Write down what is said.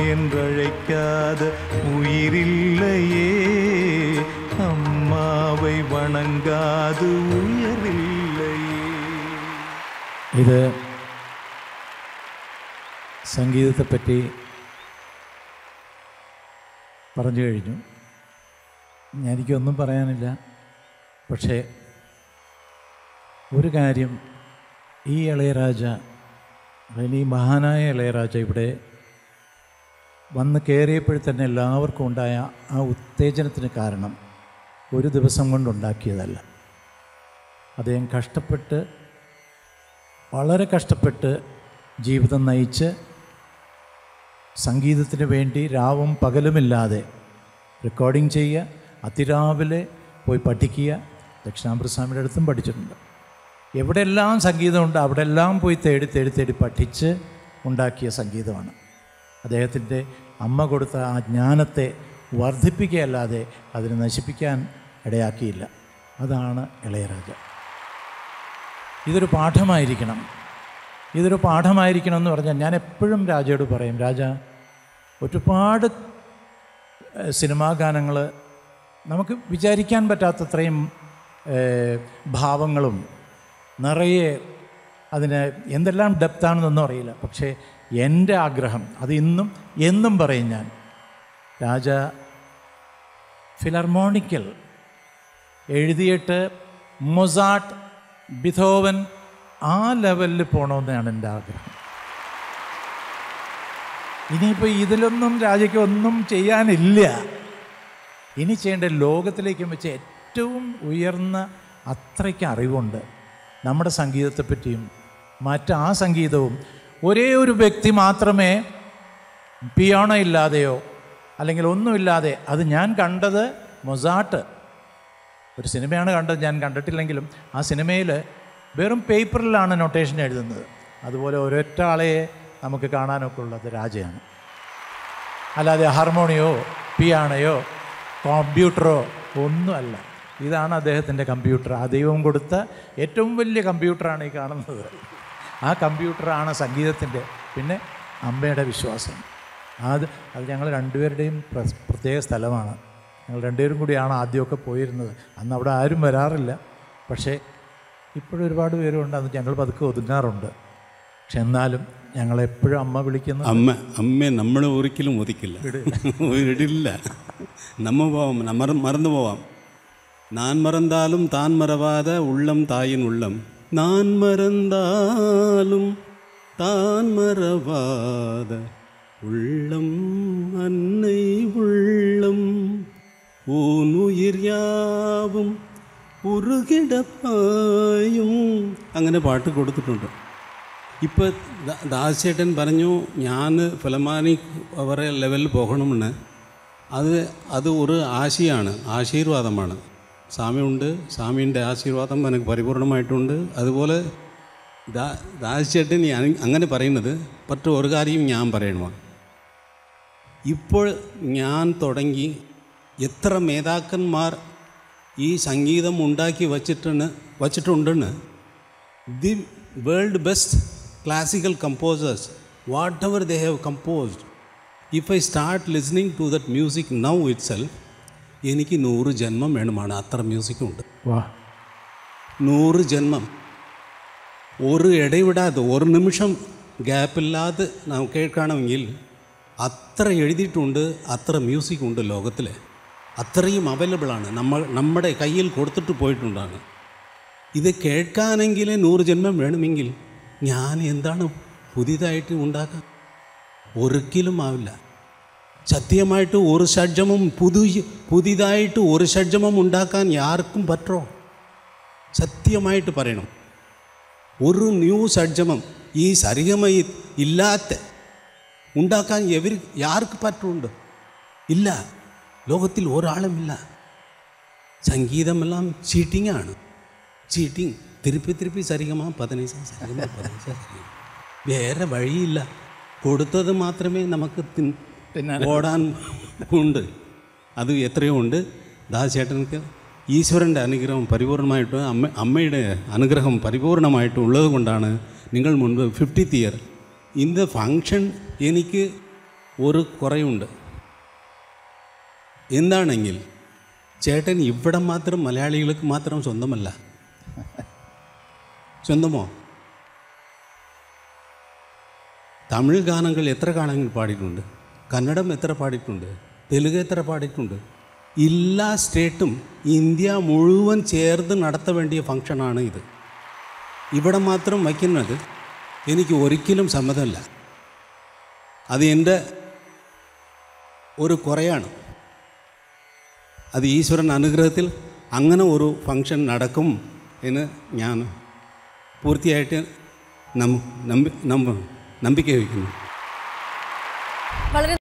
என்றழைக்காத உயிரில்லையே அம்மாவை வணங்காது உயரில்லையே ഇത് സംഗീതത്തെപ്പറ്റി പറഞ്ഞു കഴിഞ്ഞു എനിക്കൊന്നും പറയാനില്ല പക്ഷേ ഒരു കാര്യം ഈ ഇളയരാജ അല്ലെങ്കിൽ ഈ മഹാനായ ഇളയരാജ ഇവിടെ വന്ന് കയറിയപ്പോഴത്തന്നെ തന്നെ എല്ലാവർക്കും ഉണ്ടായ ആ ഉത്തേജനത്തിന് കാരണം ഒരു ദിവസം കൊണ്ടുണ്ടാക്കിയതല്ല അദ്ദേഹം കഷ്ടപ്പെട്ട് വളരെ കഷ്ടപ്പെട്ട് ജീവിതം നയിച്ച് സംഗീതത്തിന് വേണ്ടി രാവും പകലുമില്ലാതെ റെക്കോർഡിങ് ചെയ്യുക അതിരാവിലെ പോയി പഠിക്കുക ദക്ഷിണാമൃതസ്വാമിയുടെ അടുത്തും പഠിച്ചിട്ടുണ്ട് എവിടെയെല്ലാം സംഗീതമുണ്ട് അവിടെല്ലാം പോയി തേടി തേടി തേടി പഠിച്ച് ഉണ്ടാക്കിയ സംഗീതമാണ് അദ്ദേഹത്തിൻ്റെ അമ്മ കൊടുത്ത ആ ജ്ഞാനത്തെ വർദ്ധിപ്പിക്കുകയല്ലാതെ അതിനെ നശിപ്പിക്കാൻ ഇടയാക്കിയില്ല അതാണ് ഇളയരാജ ഇതൊരു പാഠമായിരിക്കണം ഇതൊരു പാഠമായിരിക്കണം എന്ന് പറഞ്ഞാൽ ഞാൻ എപ്പോഴും രാജയോട് പറയും രാജ ഒരുപാട് ഏഹ്, സിനിമാ ഗാനങ്ങൾ നമുക്ക് വിചാരിക്കാൻ പറ്റാത്തത്രയും ഏഹ്, ഭാവങ്ങളും നിറയെ അതിന് എന്തെല്ലാം ഡെപ്താണെന്നൊന്നും അറിയില്ല പക്ഷേ എൻ്റെ ആഗ്രഹം അത് ഇന്നും എന്നും പറയും ഞാൻ രാജ ഫിലർമോണിക്കൽ എഴുതിയിട്ട് മൊസാട്ട് ബിഥോവൻ ആ ലെവലിൽ പോകണമെന്നാണ് എൻ്റെ ആഗ്രഹം ഇനിയിപ്പോൾ ഇതിലൊന്നും രാജയ്ക്ക് ഒന്നും ചെയ്യാനില്ല ഇനി ചെയ്യേണ്ട ലോകത്തിലേക്ക് വെച്ച് ഏറ്റവും ഉയർന്ന അത്രയ്ക്ക് അറിവുണ്ട് നമ്മുടെ സംഗീതത്തെപ്പറ്റിയും മറ്റ് ആ സംഗീതവും ഒരേ ഒരു വ്യക്തി മാത്രമേ പിയാണോ ഇല്ലാതെയോ അല്ലെങ്കിൽ ഒന്നുമില്ലാതെ അത് ഞാൻ കണ്ടത് മൊസാട്ട് ഒരു സിനിമയാണ് കണ്ടത് ഞാൻ കണ്ടിട്ടില്ലെങ്കിലും ആ സിനിമയിൽ വെറും പേപ്പറിലാണ് നൊട്ടേഷൻ എഴുതുന്നത് അതുപോലെ ഒരൊറ്റ ആളെ നമുക്ക് കാണാനൊക്കെ ഉള്ളത് രാജയാണ് അല്ലാതെ ഹാർമോണിയോ പിയാണയോ കമ്പ്യൂട്ടറോ ഒന്നുമല്ല ഇതാണ് അദ്ദേഹത്തിൻ്റെ കമ്പ്യൂട്ടർ ആ ദൈവം കൊടുത്ത ഏറ്റവും വലിയ കമ്പ്യൂട്ടറാണ് ഈ കാണുന്നത് ആ കമ്പ്യൂട്ടറാണ് സംഗീതത്തിൻ്റെ പിന്നെ അമ്മയുടെ വിശ്വാസം അത് അത് ഞങ്ങൾ രണ്ടുപേരുടെയും പ്ര- പ്രത്യേക സ്ഥലമാണ് ഞങ്ങൾ രണ്ടുപേരും കൂടിയാണ് ആദ്യമൊക്കെ പോയിരുന്നത് അന്ന് അവിടെ ആരും വരാറില്ല പക്ഷേ ഇപ്പോഴും ഒരുപാട് പേരുണ്ട് അത് ഞങ്ങൾ പതുക്കെ ഒതുങ്ങാറുണ്ട് പക്ഷെ എന്നാലും ഞങ്ങളെപ്പോഴും അമ്മ വിളിക്കുന്ന അമ്മ അമ്മയെ നമ്മൾ ഒരിക്കലും ഒതുക്കില്ല വിടില്ല നമ്മ പോവാം നമ്മ മറന്നു പോവാം നാൻ മറந்தாலும் താൻ മറവാத உள்ளம் தாயின் உள்ளம் நான் மறந்தாலும் தான் மறவாத உள்ளம் அன்னை உள்ளம் ஊன் உயிர் யாவும் ഉറുകിടപ്പായും അങ്ങനെ പാട്ട് കൊടുത്തിട്ടുണ്ട് ഇപ്പോൾ ദാസേട്ടൻ പറഞ്ഞു ഞാൻ ഫിലമാനി അവരെ ലെവലിൽ പോകണമെന്ന് അത് അത് ഒരു ആശയാണ് ആശീർവാദമാണ് സ്വാമിയുണ്ട് സ്വാമീൻ്റെ ആശീർവാദം എനിക്ക് പരിപൂർണമായിട്ടുണ്ട് അതുപോലെ ദാ ദാസേട്ടൻ ഞാൻ അങ്ങനെ പറയുന്നത് പക്ഷേ ഒരു കാര്യം ഞാൻ പറയണമാണ് ഇപ്പോൾ ഞാൻ തുടങ്ങി എത്ര നേതാക്കന്മാർ ഈ സംഗീതം ഉണ്ടാക്കി വച്ചിട്ടാണ് വച്ചിട്ടുണ്ടെന്ന് the world best classical composers whatever they have composed if I start listening to that music now itself എനിക്ക് നൂറ് ജന്മം വേണമാണ് അത്ര മ്യൂസിക്കുണ്ട് വാ നൂറ് ജന്മം ഒരു ഇടവിടാതെ ഒരു നിമിഷം ഗ്യാപ്പില്ലാതെ നാം കേൾക്കണമെങ്കിൽ അത്ര എഴുതിയിട്ടുണ്ട് അത്ര മ്യൂസിക് ഉണ്ട് ലോകത്തിൽ അത്രയും അവൈലബിളാണ് നമ്മൾ നമ്മുടെ കയ്യിൽ കൊടുത്തിട്ട് പോയിട്ടുണ്ടാണ് ഇത് കേൾക്കാനെങ്കിൽ നൂറ് ജന്മം വേണമെങ്കിൽ ഞാൻ എന്താണ് പുതിയതായിട്ട് ഉണ്ടാക്കുക ഒരിക്കലും ആവില്ല സത്യമായിട്ട് ഒരു ഷഡ്ജമം പുതിയ പുതിയതായിട്ട് ഒരു ഷഡ്ജമം ഉണ്ടാക്കാൻ ആർക്കും പറ്റോ സത്യമായിട്ട് പറയണം ഒരു ന്യൂ ഷഡ്ജമം ഈ സരിഗമയി ഇല്ലാത്ത ഉണ്ടാക്കാൻ എവർ ആർക്ക് പറ്റുണ്ട് ഇല്ല ലോകത്തിൽ ഒരാളുമില്ല സംഗീതമെല്ലാം ചീറ്റിംഗാണ് ചീറ്റിംഗ് തിരുപ്പി തിരുപ്പി സരിഗമ പതിനൈസ സരിഗമ പതിനൈസ സരിഗമ വേറെ വഴിയില്ല കൊടുത്തത് മാത്രമേ നമുക്ക് തിൻ- ഓടാൻ ഉണ്ട് അത് എത്രയോ ഉണ്ട് ദാസേട്ടനക്ക് ഈശ്വരൻ്റെ അനുഗ്രഹം പരിപൂർണമായിട്ട് അമ്മ അമ്മയുടെ അനുഗ്രഹം പരിപൂർണമായിട്ട് ഉള്ളത് കൊണ്ടാണ് നിങ്ങൾ മുൻപ് fiftieth year in the function എനിക്ക് ഒരു കുറയുണ്ട് എന്താണെങ്കിൽ ചേട്ടൻ ഇവിടെ മാത്രം മലയാളികൾക്ക് മാത്രം സ്വന്തമല്ല സ്വന്തമോ തമിഴ് ഗാനങ്ങൾ എത്ര ഗാനങ്ങൾ പാടിയിട്ടുണ്ട് കന്നഡം എത്ര പാടിയിട്ടുണ്ട് തെലുങ്ക് എത്ര പാടിയിട്ടുണ്ട് എല്ലാ സ്റ്റേറ്റും ഇന്ത്യ മുഴുവൻ ചേർന്ന് നടത്ത വേണ്ടിയ ഫങ്ഷനാണ് ഇത് ഇവിടെ മാത്രം വയ്ക്കുന്നത് എനിക്ക് ഒരിക്കലും സമ്മതമല്ല അത് എൻ്റെ ഒരു കുറയാണ് അത് ഈശ്വരൻ അനുഗ്രഹത്തിൽ അങ്ങനെ ഒരു ഫങ്ഷൻ നടക്കും എന്ന് ഞാൻ പൂർത്തിയായിട്ട് നം നമ്പി നമ്പ നമ്പിക്ക വയ്ക്കുന്നു വളരെ